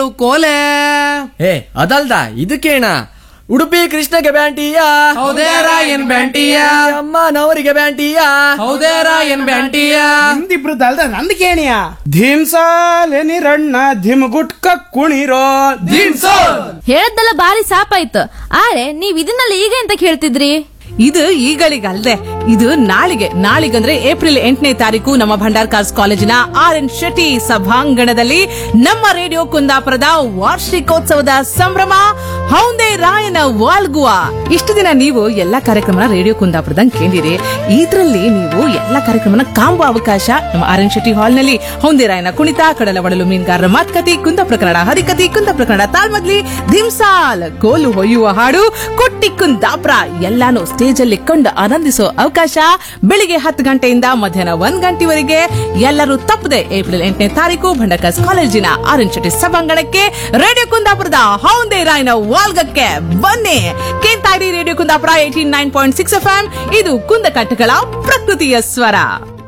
ಕೋಲು ಕೋಲೆ ಏ ಅದಲ್ದ ಇದು ಕೇಣ ಉಡುಪಿ ಕೃಷ್ಣಗೆ ಬ್ಯಾಂಟಿಯ ಹೌದೇ ರಾಯನ್ ಬ್ಯಾಂಟಿಯ ಅಮ್ಮ ನವರಿಗೆ ಬ್ಯಾಂಟಿಯ ಹೌದೇ ರಾಯನ್ ಬ್ಯಾಂಟಿಯ ನಿಮ್ದಿಬ್ರು ಅಲ್ದ ನಂದ್ ಕೇಣಿಯ ಧಿಮ್ಸಾಲೆ ನಿರಣ್ಣ ಧಿಮ್ ಗುಟ್ಕ ಕುಣಿರೋ ಹೇಳದ್ದೆಲ್ಲ ಬಾರಿ ಸಾಪಾಯ್ತು ಆರೆ ನೀವ್ ಇದನ್ನೆಲ್ಲ ಈಗ ಎಂತ ಕೇಳ್ತಿದ್ರಿ ಇದು ಈಗಳಿಗಲ್ದೆ ಇದು ನಾಳಿಗೆ ನಾಳಿಗಂದ್ರೆ ಏಪ್ರಿಲ್ ಎಂಟನೇ ತಾರೀಕು ನಮ್ಮ ಭಂಡಾರ್ಕಾರ್ಸ್ ಕಾಲೇಜಿನ ಆರ್ ಎನ್ ಶೆಟ್ಟಿ ಸಭಾಂಗಣದಲ್ಲಿ ನಮ್ಮ ರೇಡಿಯೋ ಕುಂದಾಪುರದ ವಾರ್ಷಿಕೋತ್ಸವದ ಸಂಭ್ರಮ ಹೌಂದೆ ರಾಯನ ವಾಲ್ಗುವ ಇಷ್ಟು ದಿನ ನೀವು ಎಲ್ಲಾ ಕಾರ್ಯಕ್ರಮನ ರೇಡಿಯೋ ಕುಂದಾಪುರದಂಗ್ ಕೇಳಿರಿ ಇದ್ರಲ್ಲಿ ನೀವು ಎಲ್ಲಾ ಕಾರ್ಯಕ್ರಮನ ಕಾಂಬೋ ಅವಕಾಶ ನಮ್ಮ ಆರ್ ಎನ್ ಶೆಟ್ಟಿ ಹಾಲ್ ನಲ್ಲಿ ಹೌಂದೆ ರಾಯನ ಕುಣಿತ ಕಡಲ ಒಡಲು ಮೀನುಗಾರರ ಮಾತುಕತೆ ಕುಂದಾಪುರ ಕನ್ನಡ ಹರಿಕತೆ ಕುಂದಾಪುರ ಕನ್ನಡ ತಾಳ್ಮದ್ಲಿ ಧಿಮ್ಸಾಲ್ ಕೋಲು ಹೊಯ್ಯುವ ಹಾಡು ಕೊಟ್ಟಿ ಕುಂದಾಪುರ ಎಲ್ಲಾನು ಸ್ಟೇಜ್ ಅಲ್ಲಿ ಕೊಂಡು ಆನಂದಿಸೋ ಅವಕಾಶ ಬೆಳಿಗ್ಗೆ ಹತ್ತು ಗಂಟೆಯಿಂದ ಮಧ್ಯಾಹ್ನ ಒಂದ್ ಗಂಟೆವರೆಗೆ ಎಲ್ಲರೂ ತಪ್ಪದೆ ಏಪ್ರಿಲ್ ಎಂಟನೇ ತಾರೀಕು ಭಂಡಕಸ್ ಕಾಲೇಜಿನ ಆರ್ ಎನ್ ಶೆಟ್ಟಿ ಸಭಾಂಗಣಕ್ಕೆ ರೇಡಿಯೋ ಕುಂದಾಪುರದ ಹೌಂದೆ ರಾಯನ ವಾಲ್ಗಕ್ಕೆ ಬನ್ನಿ ಕೇಳ್ತಾ ಇರಿ radio Kundapura eighteen nine point six F ಇದು ಕುಂದಕಟ್ಟಗಳ ಪ್ರಕೃತಿಯ ಸ್ವರ